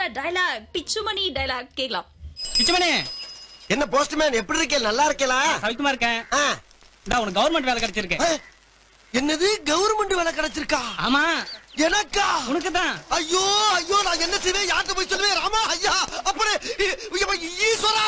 சூப்பரான dialogue Pichumani dialogue கேக்கலாம் பிச்சமணி என்ன போஸ்ட்மேன் எப்படி இருக்கே நல்லா இருக்கேலா சவிக்குமா இருக்கேன் ஆ, நான் உனக்கு கவர்மெண்ட் வேலை கிடைச்சிருக்கு ஆ, என்னது கவர்மெண்ட் வேலை கிடைச்சிருக்கா ஆமா எனக்கா உனக்கு தான் ஐயோ ஐயோ நான் என்ன செய்வேன் யார்கிட்ட போய் சொல்லுவேன் ராமா ஐயா அப்புறம் இ- இ- ஈஸ்வரா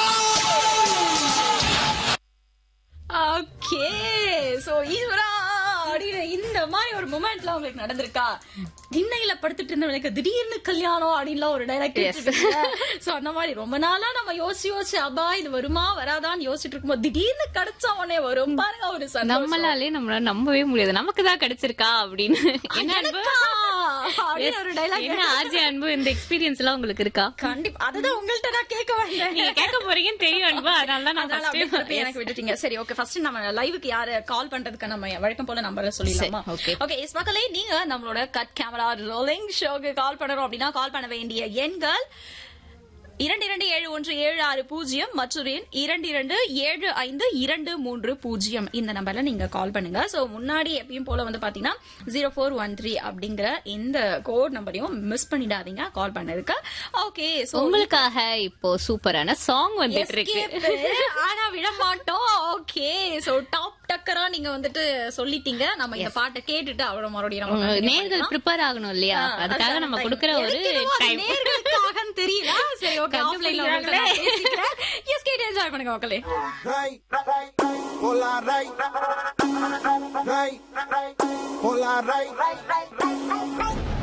ஓகே சோ ஈஸ்வரா அப்படின்னு இந்த மாதிரி ஒரு மொமெண்ட்ல உங்களுக்கு நடந்திருக்கா திண்ணையில படுத்துட்டு இருந்தவனுக்கு திடீர்னு கல்யாணம் அப்படின்லாம் ஒரு டைலாக் சோ அந்த மாதிரி ரொம்ப நாளா நம்ம யோசிச்சு யோசிச்சு அப்பா இது வருமா வராதான்னு யோசிச்சுட்டு இருக்கும்போது திடீர்னு கிடைச்ச உடனே வரும் பாருங்க ஒரு சந்தோஷம் நம்மளாலே நம்மளால நம்பவே முடியாது நமக்கு தான் கிடைச்சிருக்கா அப்படின்னு என்ன அன்பு எனக்கா? அப்படின்னு ஒரு டைலாக் என்ன ஆர்ஜி அன்பு இந்த எக்ஸ்பீரியன்ஸ் எல்லாம் உங்களுக்கு இருக்கா கண்டிப்பா அதுதான் உங்கள்ட்ட நான் கேட்க வந்தேன் நீங்க கேட்க போறீங்கன்னு தெரியும் அன்பு அதனால தான் நான் அதனால first அப்படியே time- திருப்பி எனக்கு விட்டுட்டீங்க சரி ஓகே ஃபர்ஸ்ட் நம்ம லைவுக்கு யாரு கால் பண்றதுக்கு நம்ம வழக்கம் போல நம்பர்ல சொல்லிடலாமா சரி, okay. ஓகே எஸ் மக்களே நீங்க நம்மளோட கட் கேமரா ரோலிங் ஷோக்கு கால் பண்ணணும் அப்படின்னா கால் பண்ண வேண்டிய எண்கள் இரண்டு இரண்டு ஏழு ஒன்று ஏழு ஆறு பூஜ்ஜியம் மற்றொரு எண் இரண்டு இரண்டு ஏழு ஐந்து இரண்டு மூன்று பூஜ்ஜியம் இந்த நம்பர்ல நீங்க கால் பண்ணுங்க சோ முன்னாடி எப்பயும் போல வந்து பாத்தீங்கன்னா ஜீரோ ஃபோர் ஒன் த்ரீ அப்படிங்கிற இந்த கோட் நம்பரையும் மிஸ் பண்ணிடாதீங்க கால் பண்ணதுக்கு ஓகே சோ உங்களுக்காக இப்போ சூப்பரான சாங் வந்துட்டு இருக்கு Escape. ஆனா விட மாட்டோம் ஓகே சோ டாப் டக்கரா நீங்க வந்துட்டு சொல்லிட்டீங்க நம்ம இந்த பாட்டை கேட்டுட்டு அவ்வளவு மறுபடியும் நம்ம உங்க continue நேர்கள் பண்ணலாம். ப்ரிப்பேர் ஆகணும் இல்லையா ஆ, அதுக்காக அதான் நம்ம time. கொடுக்கற ஒரு எனக்கு என்னமோ அது டைம் நேர்களுக்காகன்னு தெரியல சரி ஓகே ஆஃப்லைன்ல உங்களுக்கு நான் பேசிக்கிறேன் எஸ் கேட்டு என்ஜாய் பண்ணுங்க மக்களே Right, right, hola, right, right, hola, right, hola, right.